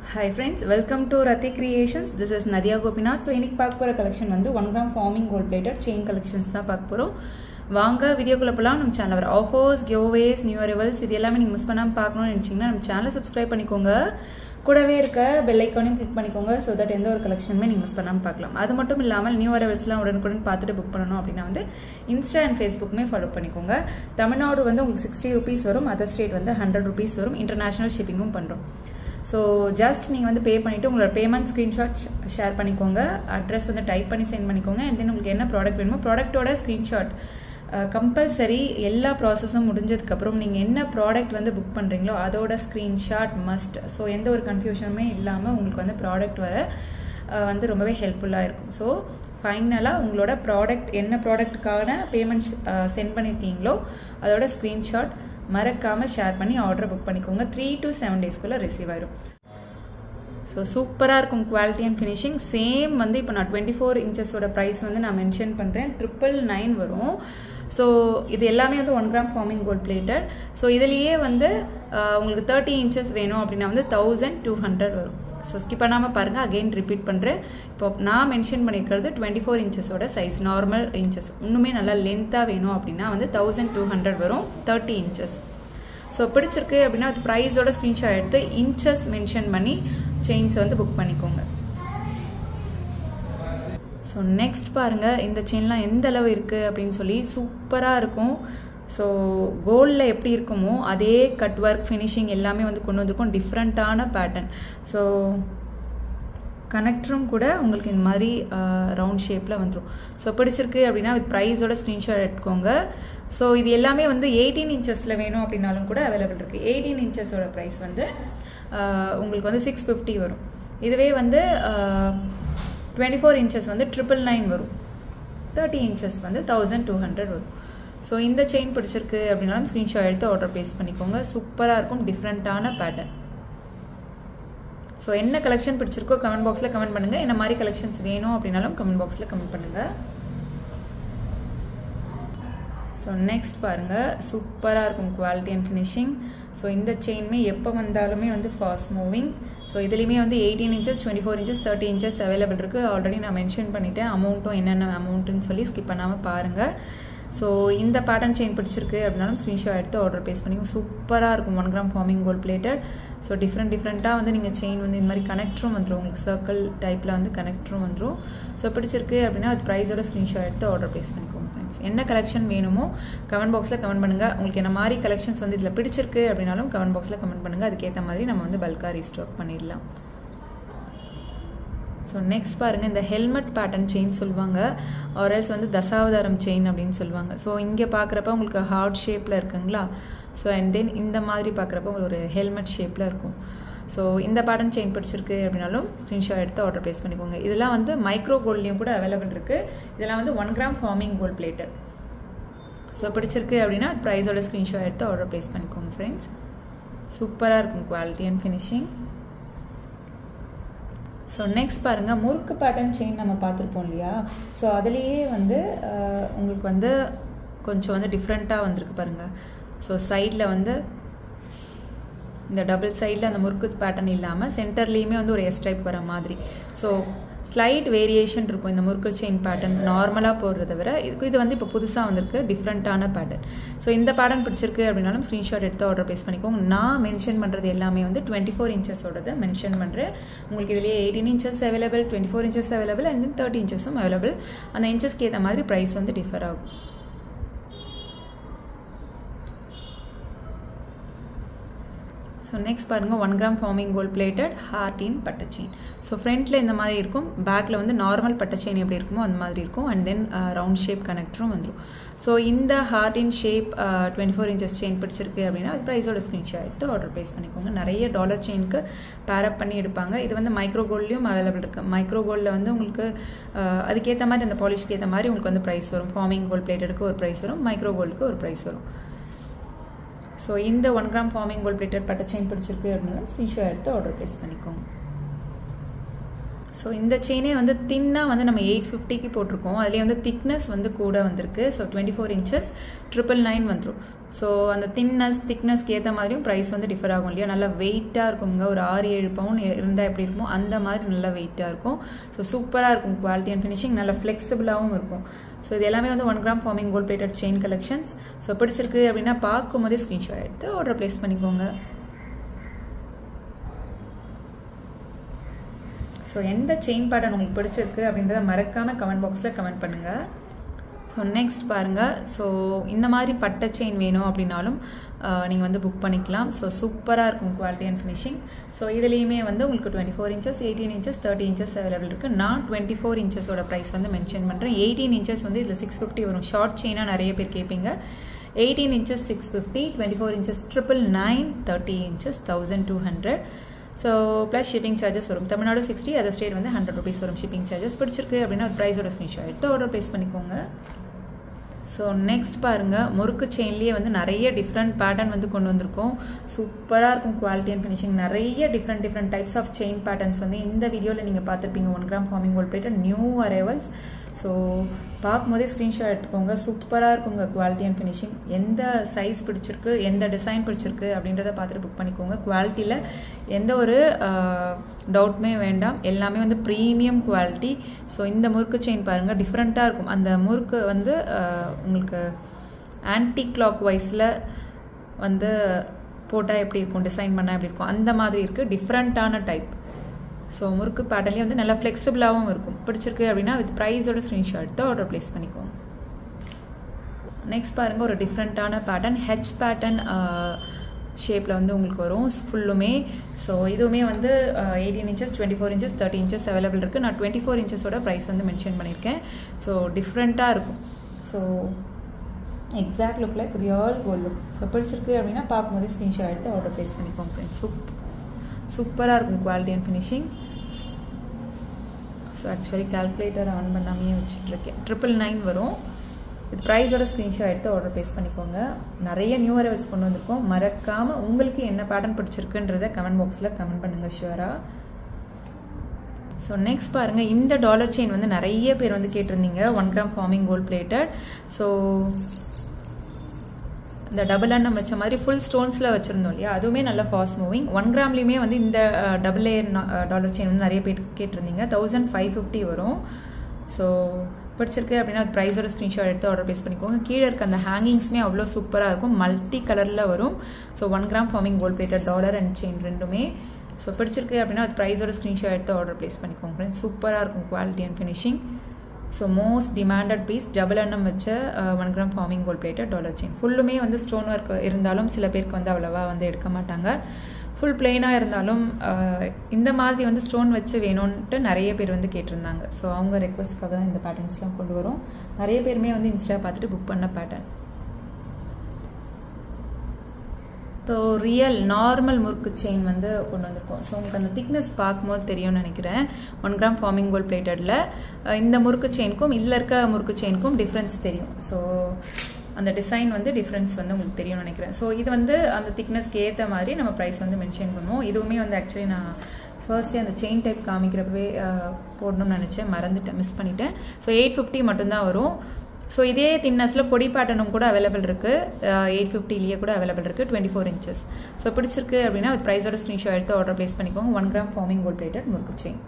hi friends welcome to Rathi creations this is Nadiya Gopinath so இன்னைக்கு பார்க்க போகிற கலெக்ஷன் வந்து one gram forming gold plated chain collections தான் பார்க்க போகிறோம் வாங்க வீடியோக்குள்ள போகலாம் நம்ம சேனல் வர ஆஃபர்ஸ் கிவ்வேஸ் நியூ அரைவல்ஸ் இது எல்லாமே நீங்கள் மிஸ் பண்ணாமல் பார்க்கணும்னு நினச்சிங்கன்னா நம்ம சேனலை சப்ஸ்கிரைப் பண்ணிக்கோங்க கூடவே இருக்க பெல் ஐக்கானையும் கிளிக் பண்ணிக்கோங்க ஸோ தட் எந்த ஒரு கலெக்ஷனுமே நீங்கள் மிஸ் பண்ணாமல் பார்க்கலாம் அது மட்டும் இல்லாமல் நியூ அரைவல்ஸ்லாம் உடனுக்குடன் பார்த்துட்டு புக் பண்ணணும் அப்படின்னா வந்து இன்ஸ்டா அண்ட் ஃபேஸ்புக்குமே ஃபாலோ பண்ணிக்கோங்க தமிழ்நாடு வந்து உங்களுக்கு சிக்ஸ்டி ருபீஸ் வரும் அதர் ஸ்டேட் வந்து ஹண்ட்ரட் ருபீஸ் வரும் இன்டர்நேஷனல் ஷிப்பிங்கும் பண்ணுறோம் ஸோ ஜஸ்ட் நீங்கள் வந்து பே பண்ணிவிட்டு உங்களோட பேமெண்ட் ஸ்க்ரீன்ஷாட் ஷேர் பண்ணிக்கோங்க அட்ரஸ் வந்து டைப் பண்ணி சென்ட் பண்ணிக்கோங்க அண்ட் தென் உங்களுக்கு என்ன ப்ராடக்ட் வேணுமோ ப்ராடக்ட்டோட ஸ்க்ரீன்ஷாட் கம்பல்சரி எல்லா ப்ராசஸும் முடிஞ்சதுக்கப்புறம் நீங்கள் என்ன ப்ராடக்ட் வந்து புக் பண்ணுறீங்களோ அதோட ஸ்க்ரீன்ஷாட் மஸ்ட் ஸோ எந்த ஒரு கன்ஃபியூஷனுமே இல்லாமல் உங்களுக்கு வந்து ப்ராடக்ட் வர வந்து ரொம்பவே ஹெல்ப்ஃபுல்லாக இருக்கும் ஸோ ஃபைனலாக உங்களோட ப்ராடக்ட் என்ன ப்ராடக்ட்டுக்கான பேமெண்ட் சென்ட் பண்ணியிருக்கீங்களோ அதோட ஸ்க்ரீன்ஷாட் மறக்காமல் ஷேர் பண்ணி ஆர்டரை புக் பண்ணிக்கோங்க த்ரீ டு செவன் டேஸ்க்குள்ளே ரிசீவ் ஆயிரும் ஸோ சூப்பராக இருக்கும் குவாலிட்டி அண்ட் ஃபினிஷிங் சேம் வந்து இப்போ நான் டுவெண்ட்டி ஃபோர் இன்ச்சஸோட ப்ரைஸ் வந்து நான் மென்ஷன் பண்ணுறேன் ட்ரிப்பிள் நைன் வரும் ஸோ இது எல்லாமே வந்து one gram forming gold plated so இதுலேயே வந்து உங்களுக்கு தேர்ட்டி இன்ச்சஸ் வேணும் அப்படின்னா வந்து தௌசண்ட் டூ ஹண்ட்ரட் வரும் ஸோ ஸ்கிப் பண்ணாமல் பாருங்கள் அகெயின் ரிப்பீட் பண்ணுறேன் இப்போ நான் மென்ஷன் பண்ணியிருக்கிறது டுவெண்ட்டி ஃபோர் இன்ச்சஸோட சைஸ் நார்மல் இன்ச்சஸ் இன்னுமே நல்லா லென்த்தாக வேணும் அப்படின்னா வந்து தௌசண்ட் டூ ஹண்ட்ரட் வரும் தேர்ட்டி இன்ச்சஸ் ஸோ பிடிச்சிருக்கு அப்படின்னா அது ப்ரைஸோட ஸ்க்ரீன்ஷாட் எடுத்து இன்ச்சஸ் மென்ஷன் பண்ணி செயின்ஸ் வந்து புக் பண்ணிக்கோங்க ஸோ நெக்ஸ்ட் பாருங்கள் இந்த செயின்லாம் எந்த அளவு இருக்குது அப்படின்னு சொல்லி சூப்பராக இருக்கும் ஸோ கோல்டில் எப்படி இருக்குமோ அதே கட் ஒர்க் ஃபினிஷிங் எல்லாமே வந்து கொண்டு வந்திருக்கும் டிஃப்ரெண்ட்டான பேட்டர்ன் ஸோ கனெக்டரும் கூட உங்களுக்கு இந்த மாதிரி ரவுண்ட் ஷேப்பில் வந்துடும் ஸோ பிடிச்சிருக்கு அப்படின்னா வித் ப்ரைஸோட ஸ்க்ரீன்ஷாட் எடுத்துக்கோங்க ஸோ இது எல்லாமே வந்து எயிட்டீன் இன்ச்சஸில் வேணும் அப்படின்னாலும் கூட அவைலபிள் இருக்குது எயிட்டீன் இன்ச்சஸோட ப்ரைஸ் வந்து உங்களுக்கு வந்து சிக்ஸ் ஃபிஃப்டி வரும் இதுவே வந்து டுவெண்ட்டி ஃபோர் இன்ச்சஸ் வந்து ட்ரிபிள் நைன் வரும் தேர்ட்டி இன்ச்சஸ் வந்து தௌசண்ட் டூ ஹண்ட்ரட் வரும் ஸோ இந்த செயின் பிடிச்சிருக்கு அப்படின்னாலும் ஸ்க்ரீன்ஷாட் எடுத்து ஆர்டர் ப்ளேஸ் பண்ணிக்கோங்க சூப்பராக இருக்கும் டிஃப்ரெண்ட்டான பேட்டர்ன் ஸோ என்ன கலெக்ஷன் பிடிச்சிருக்கோ கமெண்ட் பாக்ஸில் கமெண்ட் பண்ணுங்கள் என்ன மாதிரி கலெக்ஷன்ஸ் வேணும் அப்படின்னாலும் கமெண்ட் பாக்ஸில் கமெண்ட் பண்ணுங்கள் ஸோ நெக்ஸ்ட் பாருங்கள் சூப்பராக இருக்கும் குவாலிட்டி அண்ட் ஃபினிஷிங் ஸோ இந்த செயின்மே எப்போ வந்தாலுமே வந்து ஃபாஸ்ட் மூவிங் ஸோ இதுலேயுமே வந்து eighteen inches twenty four inches thirty inches available இருக்குது ஆல்ரெடி நான் மென்ஷன் பண்ணிவிட்டேன் அமௌண்ட்டும் என்னென்ன அமௌண்ட்டுன்னு சொல்லி ஸ்கிப் பண்ணாமல் பாருங்கள் ஸோ இந்த பேட்டர்ன் செயின் பிடிச்சிருக்கு அப்படின்னாலும் ஸ்க்ரீன்ஷாட் எடுத்து ஆர்டர் பேஸ் பண்ணி சூப்பராக இருக்கும் one gram forming gold plated so different டிஃப்ரெண்ட்டாக வந்து நீங்கள் செயின் வந்து இந்த மாதிரி கனெக்டரும் வந்துடும் உங்களுக்கு சர்க்கிள் டைப்பில் வந்து கனெக்டரும் வந்துடும் ஸோ பிடிச்சிருக்கு அப்படின்னா அது ப்ரைஸோட ஸ்க்ரீன்ஷாட் எடுத்து ஆர்டர் ப்ளேஸ் பண்ணிக்கோங்க ஃப்ரெண்ட்ஸ் என்ன கலெக்ஷன் வேணுமோ கமெண்ட் பாக்ஸில் கமெண்ட் பண்ணுங்கள் உங்களுக்கு என்ன மாதிரி கலெக்ஷன்ஸ் வந்து இதில் பிடிச்சிருக்கு அப்படின்னாலும் கமெண்ட் பாக்ஸில் கமெண்ட் பண்ணுங்கள் அதுக்கேற்ற மாதிரி நம்ம வந்து பல்காக ரீஸ்டாக் பண்ணிடலாம் ஸோ நெக்ஸ்ட் பாருங்கள் இந்த ஹெல்மெட் பேட்டர்ன் செயின் சொல்லுவாங்க ஆர்எல்ஸ் வந்து தசாவதாரம் செயின் அப்படின்னு சொல்லுவாங்க ஸோ இங்கே பார்க்குறப்ப உங்களுக்கு ஹார்ட் ஷேப்பில் இருக்குங்களா ஸோ அண்ட் தென் இந்த மாதிரி பார்க்குறப்ப உங்களுக்கு ஒரு ஹெல்மெட் ஷேப்பில் இருக்கும் ஸோ இந்த பேட்டர்ன் செயின் பிடிச்சிருக்கு அப்படின்னாலும் ஸ்க்ரீன்ஷாட் எடுத்து ஆர்டர் ப்ளேஸ் பண்ணிக்கோங்க இதெல்லாம் வந்து மைக்ரோ கோல்ட்லேயும் கூட அவைலபிள் இருக்குது இதெல்லாம் வந்து one gram forming gold plated so பிடிச்சிருக்கு அப்படின்னா ப்ரைஸோட ஸ்க்ரீன்ஷாட் எடுத்து ஆர்டர் ப்ளேஸ் பண்ணிக்கோங்க ஃப்ரெண்ட்ஸ் சூப்பராக இருக்கும் quality and finishing so next பாருங்கள் முறுக்கு பேட்டர்ன் செயின் நம்ம பார்த்துருப்போம் இல்லையா ஸோ அதுலேயே வந்து உங்களுக்கு வந்து கொஞ்சம் வந்து டிஃப்ரெண்ட்டாக வந்திருக்கு பாருங்கள் ஸோ சைடில் வந்து இந்த டபுள் சைடில் அந்த முறுக்கு பேட்டர்ன் இல்லாமல் சென்டர்லேயுமே வந்து ஒரு எஸ் டைப் வர மாதிரி ஸோ ஸ்லைட் வேரியேஷன் இருக்கும் இந்த முறுக்கு செயின் பேட்டர்ன் நார்மலாக போடுறத விட இதுக்கு இது வந்து இப்போ புதுசாக வந்திருக்கு டிஃப்ரெண்ட்டான பேட்டர்ன் ஸோ இந்த பேட்டர்ன் பிடிச்சிருக்கு அப்படின்னாலும் ஸ்க்ரீன்ஷாட் எடுத்து ஆர்டர் ப்ளேஸ் பண்ணிக்கோங்க நான் மென்ஷன் பண்ணுறது எல்லாமே வந்து டுவெண்ட்டி ஃபோர் இன்ச்சஸோடது மென்ஷன் பண்ணுறேன் உங்களுக்கு இதுலேயே eighteen inches available twenty four inches available and thirty இன்ச்சஸும் அவைலபிள் அந்த இன்ச்சஸ்க்கு ஏற்ற மாதிரி ப்ரைஸ் வந்து டிஃபர் ஆகும் ஸோ நெக்ஸ்ட் பாருங்கள் one gram forming gold plated heart in பட்டை செயின் ஸோ ஃப்ரண்ட்டில் இந்த மாதிரி இருக்கும் பேக்கில் வந்து நார்மல் பட்டை செயின் எப்படி இருக்குமோ அந்த மாதிரி இருக்கும் அண்ட் தென் ரவுண்ட் ஷேப் கனெக்டரும் வந்துடும் ஸோ இந்த heart in shape twenty four inches chain பிடிச்சிருக்கு அப்படின்னா அது ப்ரைஸோட ஸ்க்ரீன்ஷாட் எடுத்து ஆர்டர் ப்ளேஸ் பண்ணிக்கோங்க நிறைய டாலர் செயினுக்கு பேரப் பண்ணி எடுப்பாங்க இது வந்து மைக்ரோ கோல்ட்லேயும் அவைலபிள் இருக்குது மைக்ரோ கோல்டில் வந்து உங்களுக்கு அதுக்கேற்ற மாதிரி அந்த பாலிஷ்க்கு ஏற்ற மாதிரி உங்களுக்கு வந்து ப்ரைஸ் வரும் ஃபார்மிங் கோல்ட் பிளேட்டடுக்கு ஒரு ப்ரைஸ் வரும் மைக்ரோ கோல்டுக்கு ஒரு ப்ரைஸ் வரும் ஸோ இந்த one gram forming gold plated பட்டை செயின் பிடிச்சிருக்கு அப்படின்னா ஸ்க்ரீன்ஷாட் எடுத்து ஆர்டர் ப்ளேஸ் பண்ணிக்கோங்க ஸோ இந்த செயினே வந்து தின்னாக வந்து நம்ம எயிட் ஃபிஃப்டிக்கு போட்டிருக்கோம் அதுலேயே வந்து திக்னஸ் வந்து கூட வந்திருக்கு so twenty four inches triple nine வந்துடும் ஸோ அந்த தின்னஸ் திக்னஸ்க்கு ஏற்ற மாதிரியும் ப்ரைஸ் வந்து டிஃபர் ஆகும் இல்லையா நல்லா வெயிட்டாக இருக்குங்க ஒரு ஆறு ஏழு பவுன் இருந்தால் எப்படி இருக்குமோ அந்த மாதிரி நல்லா வெயிட்டாக இருக்கும் ஸோ சூப்பராக இருக்கும் குவாலிட்டி அண்ட் ஃபினிஷிங் நல்லா ஃப்ளெக்சிபிளாகவும் இருக்கும் ஸோ இது எல்லாமே வந்து one gram forming gold plated chain collections so பிடிச்சிருக்கு அப்படின்னா பார்க்கும் போதே ஸ்க்ரீன்ஷாட் எடுத்து ஆர்டர் ப்ளேஸ் பண்ணிக்கோங்க ஸோ எந்த செயின் பேட்டர்ன் உங்களுக்கு பிடிச்சிருக்கு அப்படின்றத மறக்காமல் கமெண்ட் பாக்ஸில் கமெண்ட் பண்ணுங்கள் ஸோ நெக்ஸ்ட் பாருங்கள் ஸோ இந்த மாதிரி பட்டை செயின் வேணும் அப்படின்னாலும் நீங்கள் வந்து புக் பண்ணிக்கலாம் ஸோ சூப்பராக இருக்கும் குவாலிட்டி அண்ட் ஃபினிஷிங் ஸோ இதுலேயுமே வந்து உங்களுக்கு twenty four inches eighteen inches thirty inches available இருக்குது நான் டுவெண்ட்டி ஃபோர் இன்ச்சஸோட ப்ரைஸ் வந்து மென்ஷன் பண்ணுறேன் எயிட்டீன் இன்ச்சஸ் வந்து இதில் சிக்ஸ் ஃபிஃப்டி வரும் ஷார்ட் செயினாக நிறைய பேர் கேட்பீங்க eighteen inches six fifty twenty four inches triple nine thirty inches thousand two hundred so plus shipping charges வரும் தமிழ்நாடு சிக்ஸ்டி அதர் ஸ்டேட் வந்து ஹண்ட்ரட் ருபீஸ் வரும் ஷிப்பிங் சார்ஜஸ் பிடிச்சிருக்கு அப்படின்னா ப்ரைஸோட ஸ்க்ரீன்ஷாட் எடுத்து ஆர்டர் ப்ளேஸ் பண்ணிக்கோங்க ஸோ நெக்ஸ்ட் பாருங்கள் முறுக்கு செயின்லேயே வந்து நிறைய டிஃப்ரெண்ட் பேட்டர்ன் வந்து கொண்டு வந்திருக்கோம் சூப்பராக இருக்கும் குவாலிட்டி அண்ட் ஃபினிஷிங் நிறைய different different types of chain patterns வந்து இந்த வீடியோவில் நீங்கள் பார்த்துருப்பீங்க one gram forming gold plated new arrivals so பார்க்கும்போதே ஸ்க்ரீன்ஷாட் எடுத்துக்கோங்க சூப்பராக இருக்குங்க குவாலிட்டி அண்ட் ஃபினிஷிங் எந்த சைஸ் பிடிச்சிருக்கு எந்த டிசைன் பிடிச்சிருக்கு அப்படின்றத பார்த்துட்டு புக் பண்ணிக்கோங்க குவாலிட்டியில் எந்த ஒரு டவுட்மே வேண்டாம் எல்லாமே வந்து ப்ரீமியம் குவாலிட்டி ஸோ இந்த முறுக்கு செயின் பாருங்கள் டிஃப்ரெண்ட்டாக இருக்கும் அந்த முறுக்கு வந்து உங்களுக்கு ஆன்டி கிளாக் வைஸில் வந்து போட்டால் எப்படி இருக்கும் டிசைன் பண்ணால் எப்படி இருக்கும் அந்த மாதிரி இருக்குது டிஃப்ரெண்ட்டான டைப் ஸோ முறுக்கு பேட்டர்லேயே வந்து நல்லா ஃப்ளெக்சிபிளாகவும் இருக்கும் பிடிச்சிருக்கு அப்படின்னா வித் ப்ரைஸோட ஸ்க்ரீன்ஷாட் எடுத்து ஆர்டர் ப்ளேஸ் பண்ணிக்கோங்க நெக்ஸ்ட் பாருங்கள் ஒரு டிஃப்ரெண்ட்டான பேட்டர்ன் ஹெச் பேட்டர்ன் ஷேப்பில் வந்து உங்களுக்கு வரும் ஃபுல்லுமே ஸோ இதுவுமே வந்து eighteen inches twenty four inches thirty inches available இருக்குது நான் டுவெண்ட்டி ஃபோர் இன்ச்சஸோட ப்ரைஸ் வந்து மென்ஷன் பண்ணியிருக்கேன் ஸோ டிஃப்ரெண்ட்டாக இருக்கும் so exact look like real gold look so பிடிச்சிருக்கு அப்படின்னா பார்க்கும்போது ஸ்க்ரீன்ஷாட் எடுத்து ஆர்டர் ப்ளேஸ் பண்ணிக்கோங்க ஃப்ரெண்ட்ஸ் சூப் சூப்பராக இருக்கும் quality and finishing so actually calculator on பண்ணாமையே வச்சுட்ருக்கேன் ட்ரிபிள் நைன் வரும் இது ப்ரைஸோட ஸ்க்ரீன்ஷாட் எடுத்து ஆர்டர் ப்ளேஸ் பண்ணிக்கோங்க நிறைய நியூ அரைவல்ஸ் கொண்டு வந்திருக்கோம் மறக்காமல் உங்களுக்கு என்ன பேட்டர்ன் பிடிச்சிருக்குன்றத கமெண்ட் பாக்ஸில் கமெண்ட் பண்ணுங்கள் ஷுவராக ஸோ நெக்ஸ்ட் பாருங்கள் இந்த டாலர் செயின் வந்து நிறைய பேர் வந்து கேட்டிருந்தீங்க one gram forming gold plated so இந்த டபுள் அண்ணம் வச்ச மாதிரி ஃபுல் ஸ்டோன்ஸில் வச்சுருந்தோம் இல்லையா அதுவுமே நல்ல ஃபாஸ்ட் மூவிங் ஒன் கிராம்லேயுமே வந்து இந்த டபுள் லேயர் டாலர் செயின் வந்து நிறைய பேர் கேட்டிருந்தீங்க தௌசண்ட் ஃபைவ் ஃபிஃப்டி வரும் ஸோ பிடிச்சிருக்கு அப்படின்னா அது ப்ரைஸோட ஸ்க்ரீன்ஷாட் எடுத்து ஆர்டர் ப்ளேஸ் பண்ணிக்கோங்க கீழே இருக்க அந்த ஹேங்கிங்ஸுமே அவ்வளோ சூப்பராக இருக்கும் மல்டி கலரில் வரும் so one gram forming gold plated dollar and chain ரெண்டுமே ஸோ பிடிச்சிருக்கு அப்படின்னா அது ப்ரைஸோட ஸ்க்ரீன்ஷாட் எடுத்து ஆர்டர் ப்ளேஸ் பண்ணிக்கோங்க ஃப்ரெண்ட்ஸ் சூப்பராக இருக்கும் quality and finishing so most demanded piece double எண்ணம் வச்ச one gram forming gold plated dollar chain ஃபுல்லுமே வந்து ஸ்டோன் ஒர்க் இருந்தாலும் சில பேருக்கு வந்து அவ்வளோவா வந்து எடுக்க மாட்டாங்க ஃபுல் பிளெயினாக இருந்தாலும் இந்த மாதிரி வந்து ஸ்டோன் வச்சு வேணும்ன்ட்டு நிறைய பேர் வந்து கேட்டிருந்தாங்க ஸோ அவங்க ரெக்வஸ்ட்காக தான் இந்த பேட்டர்ன்ஸ்லாம் கொண்டு வரும் நிறைய பேருமே வந்து இன்ஸ்டா பார்த்துட்டு புக் பண்ண பேட்டர்ன் ஸோ ரியல் நார்மல் முறுக்கு செயின் வந்து கொண்டு வந்திருக்கோம் ஸோ உங்களுக்கு அந்த திக்னஸ் பார்க்கும்போது தெரியும்னு நினைக்கிறேன் ஒன் கிராம் ஃபார்மிங் கோல்ட் பிளேட்டடில் இந்த முறுக்கு செயினுக்கும் இதில் இருக்க முறுக்கு செயினுக்கும் டிஃப்ரென்ஸ் தெரியும் ஸோ அந்த டிசைன் வந்து டிஃப்ரென்ஸ் வந்து உங்களுக்கு தெரியும்னு நினைக்கிறேன் ஸோ இது வந்து அந்த திக்னஸ்க்கு ஏற்ற மாதிரி நம்ம ப்ரைஸ் வந்து மென்ஷன் பண்ணுவோம் இதுவுமே வந்து ஆக்சுவலி நான் ஃபர்ஸ்டே அந்த செயின் டைப் காமிக்கிறப்பவே போடணும்னு நினச்சேன் மறந்துட்டேன் மிஸ் பண்ணிட்டேன் ஸோ எயிட் ஃபிஃப்டி மட்டும்தான் வரும் ஸோ இதே தின்னஸில் கொடி பேட்டர்னும் கூட அவைலபிள் இருக்குது எயிட் ஃபிஃப்டிலேயே கூட அவைலபிள் இருக்குது டுவெண்ட்டி ஃபோர் இன்ச்சஸ் ஸோ பிடிச்சிருக்கு அப்படின்னா வித் ப்ரைஸோட ஸ்க்ரீன்ஷாட் எடுத்து ஆர்டர் ப்ளேஸ் பண்ணிக்கோங்க one gram forming gold plated முறுக்கு செயின்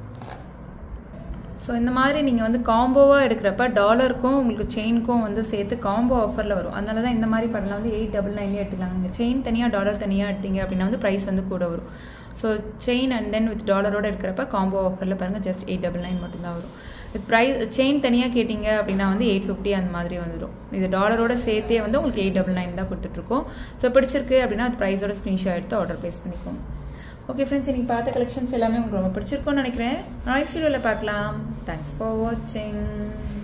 ஸோ இந்த மாதிரி நீங்கள் வந்து காம்போவாக எடுக்கிறப்ப டாலருக்கும் உங்களுக்கு செயினுக்கும் வந்து சேர்த்து காம்போ ஆஃபரில் வரும் அதனால தான் இந்த மாதிரி படம்லாம் வந்து எயிட் டபுள் நைன்லேயே எடுத்துக்கலாம் நீங்கள் செயின் தனியாக டாலர் தனியாக எடுத்தீங்க அப்படின்னா வந்து ப்ரைஸ் வந்து கூட வரும் so chain and then with டாலரோட இருக்கிறப்ப காம்போ ஆஃபரில் பாருங்கள் ஜஸ்ட் எயிட் டபுள் நைன் மட்டும்தான் வரும் வித் ப்ரைஸ் செயின் தனியாக கேட்டிங்க அப்படின்னா வந்து எயிட் ஃபிஃப்டி அந்த மாதிரி வந்துடும் இது டாலரோட சேர்த்தே வந்து உங்களுக்கு எயிட் டபுள் நைன் தான் கொடுத்துட்ருக்கோம் ஸோ பிடிச்சிருக்கு அப்படின்னா அது ப்ரைஸோட ஸ்க்ரீன்ஷாட் எடுத்து ஆர்டர் ப்ளேஸ் பண்ணிக்கோங்க ஓகே ஃப்ரெண்ட்ஸ் இன்னைக்கு பார்த்த கலெக்ஷன்ஸ் எல்லாமே உங்களுக்கு ரொம்ப பிடிச்சிருக்கும்னு நினைக்கிறேன் நெக்ஸ்ட் வீடியோவில் பார்க்கலாம் தேங்க்ஸ் ஃபார் வாட்சிங்